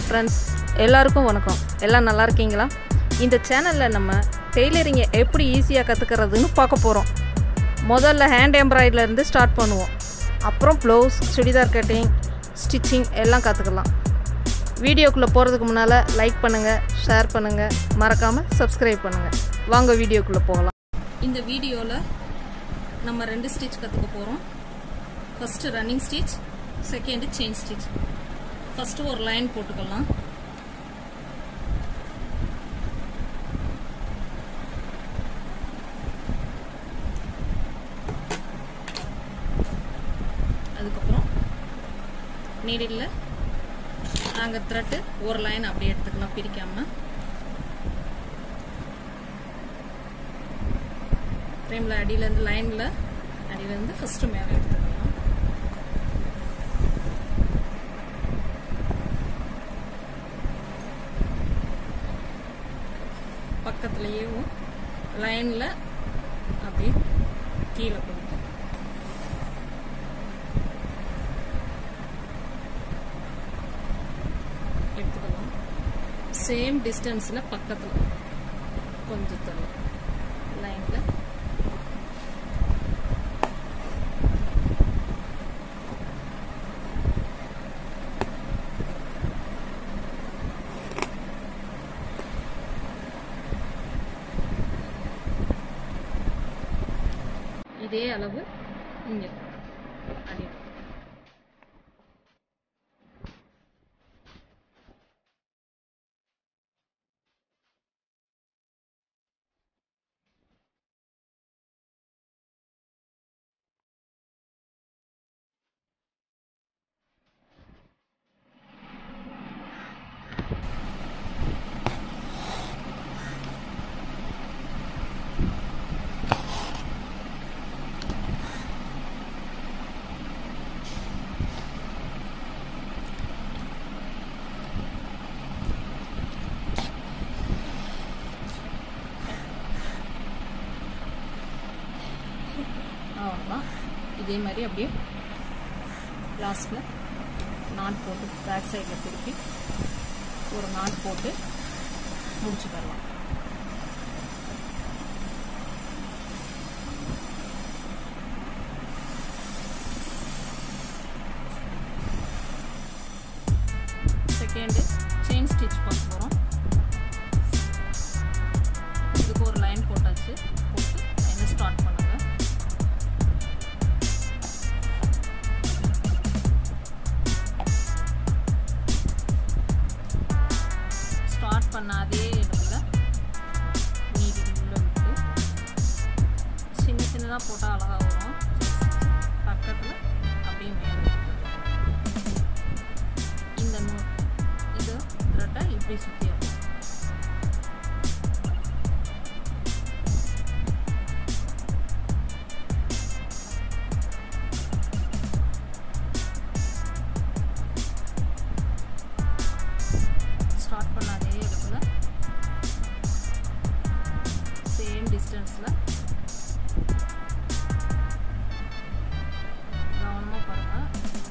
friends எல்லாருக்கும் வணக்கம் எல்லாம் நல்லா இருக்கீங்களா இந்த சேனலில் நம்ம டெய்லரிங்கை எப்படி ஈஸியாக கற்றுக்கிறதுன்னு பார்க்க போகிறோம் முதல்ல ஹேண்ட் எம்ப்ராய்டரிலேருந்து ஸ்டார்ட் பண்ணுவோம் அப்புறம் ப்ளவுஸ் சுடிதார் கட்டிங் ஸ்டிச்சிங் எல்லாம் கற்றுக்கலாம் வீடியோக்குள்ளே போகிறதுக்கு முன்னால் லைக் பண்ணுங்கள் ஷேர் பண்ணுங்கள் மறக்காமல் சப்ஸ்கிரைப் பண்ணுங்கள் வாங்க வீடியோக்குள்ளே போகலாம் இந்த வீடியோவில் நம்ம ரெண்டு ஸ்டிச் கற்றுக்க போகிறோம் first running stitch second chain stitch first ஒரு லைன் போட்டுக்கலாம் அதுக்கப்புறம் நீடில் நாங்கள் த்ரெட்டு ஒரு லைன் அப்படியே எடுத்துக்கலாம் பிரிக்காம ஃப்ரேமில் அடியிலேருந்து லைனில் அடியிலேருந்து ஃபஸ்ட்டு மேலே எடுத்துக்கலாம் பக்கத்துலேயே லைனில் அப்படியே கீழே கொடுக்கும் எடுத்துக்கலாம் சேம் டிஸ்டன்ஸில் பக்கத்தில் கொஞ்சம் தள்ளி லைனில் இதே அளவு இங்கே அடி அவ்வளோதான் இதே மாதிரி அப்படியே லாஸ்ட்டில் நாட் போட்டு பேக் சைடில் திருப்பி ஒரு நாட் போட்டு முடிச்சு தரலாம் செகண்டு செயின் ஸ்டிச் பார்க்க போகிறோம் இதுக்கு ஒரு லைன் போட்டாச்சு போட்டு லைனை ஸ்டார்ட் பண்ணுங்க ஸ்டார்ட் பண்ண அதே இடத்துல நீடி உள்ள விட்டு சின்ன சின்னதாக போட்டால் அழகாக வரும் பக்கத்தில் அப்படியே மேலே இந்த நூ இது த்ரெட்டை இப்படி சுற்றி ஸ்டார்ட் பண்ண அதே இடத்துல சேம் டிஸ்டன்ஸில் கவனமாக பாருங்கள்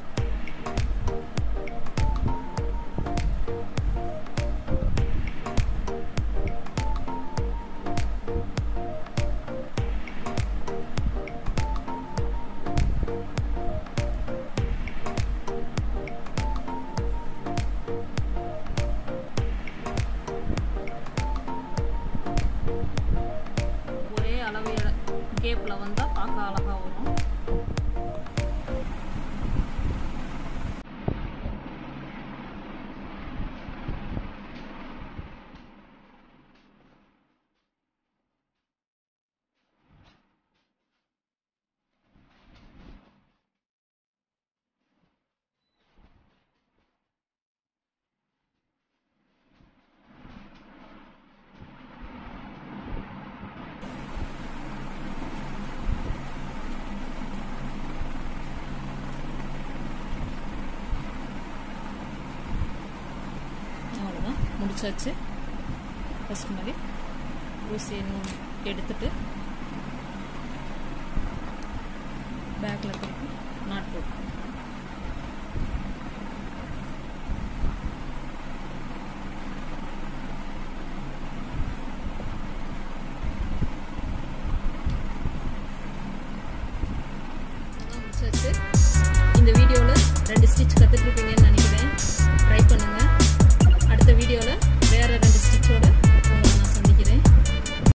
ஒரே அளவு கேப்பில் வந்தால் பார்க்க அழகாக வரும் அவ்வளோதான் முடிச்சாச்சு ஃபஸ்ட் மாதிரி ஊசி இன்னும் எடுத்துட்டு பேக்கில் திருப்பி நாட் போட்டு ரெண்டு ஸ்டிச் கற்றுட்ருப்பீங்கன்னு